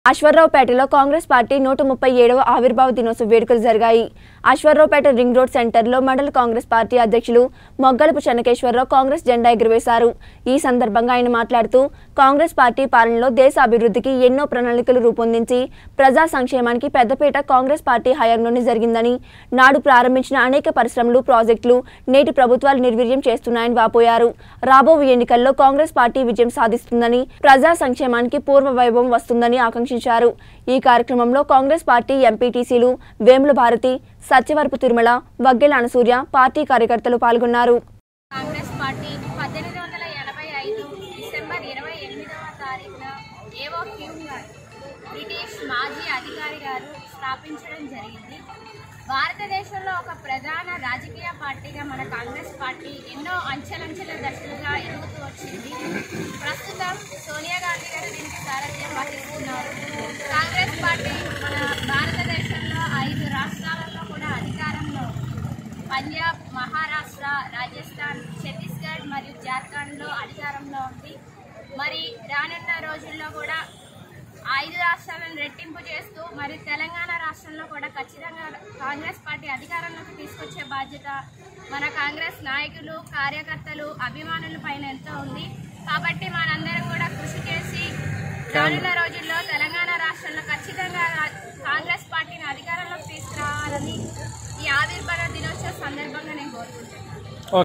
అశ్వరావుపేటలో Congress party నూట ముప్పై ఏడవ ఆవిర్భావ దినోత్సవ వేడుకలు జరిగాయి అశ్వరావుపేట రింగ్ రోడ్ సెంటర్లో మండల కాంగ్రెస్ పార్టీ అధ్యక్షులు మొగ్గలపు చెన్నకేశ్వరరావు కాంగ్రెస్ జెండా ఎగురవేశారు ఈ సందర్భంగా ఆయన మాట్లాడుతూ కాంగ్రెస్ పార్టీ పాలనలో దేశ అభివృద్ధికి ఎన్నో ప్రణాళికలు రూపొందించి ప్రజా సంక్షేమానికి పెద్దపీట కాంగ్రెస్ పార్టీ హయాంలోనే జరిగిందని నాడు ప్రారంభించిన అనేక పరిశ్రమలు ప్రాజెక్టులు నేటి ప్రభుత్వాలు నిర్వీర్యం చేస్తున్నాయని వాపోయారు రాబో ఎన్నికల్లో కాంగ్రెస్ పార్టీ విజయం సాధిస్తుందని ప్రజా సంక్షేమానికి పూర్వ వైభవం వస్తుందని ఆకాంక్షించారు ఈ కార్యక్రమంలో కాంగ్రెస్ పార్టీ ఎంపీటీసీలు వేముల భారతి సత్యవరపు తిరుమల వగ్గెల అనసూర్య పార్టీ కార్యకర్తలు పాల్గొన్నారు కాంగ్రెస్ పార్టీ పద్దెనిమిది వందల ఎనభై ఐదు డిసెంబర్ ఇరవై ఎనిమిదవ తారీఖున ఏవో హ్యూమ్ గారు బ్రిటిష్ మాజీ అధికారి గారు స్థాపించడం జరిగింది భారతదేశంలో ఒక ప్రధాన రాజకీయ పార్టీగా మన కాంగ్రెస్ పార్టీ ఎన్నో అంచెలంచెల దశలుగా ఎదుగుతూ వచ్చింది ప్రస్తుతం సోనియా గాంధీ గారు దీనికి సారథ్యం వహిస్తున్నారు కాంగ్రెస్ పార్టీ మన భారతదేశంలో ఐదు రాష్ట్రాలలో కూడా అధికారంలో ఉంది పంజాబ్ మహారాష్ట్ర రాజస్థాన్ ఛత్తీస్గఢ్ మరియు జార్ఖండ్లో అధికారంలో ఉంది మరి రానున్న రోజుల్లో కూడా ఐదు రాష్ట్రాలను రెట్టింపు చేస్తూ మరి తెలంగాణ రాష్ట్రంలో కూడా ఖచ్చితంగా కాంగ్రెస్ పార్టీ అధికారంలోకి తీసుకొచ్చే బాధ్యత మన కాంగ్రెస్ నాయకులు కార్యకర్తలు అభిమానుల పైన ఎంతో ఉంది కాబట్టి మనందరం కూడా కృషి చేసి రానున్న రోజుల్లో తెలంగాణ రాష్ట్రంలో ఖచ్చితంగా రా- కాంగ్రెస్ పార్టీని అధికారంలోకి తీసుకురావాలని ఈ ఆవిర్భావ దినోత్సవ సందర్భంగా నేను కోరుకుంటున్నాను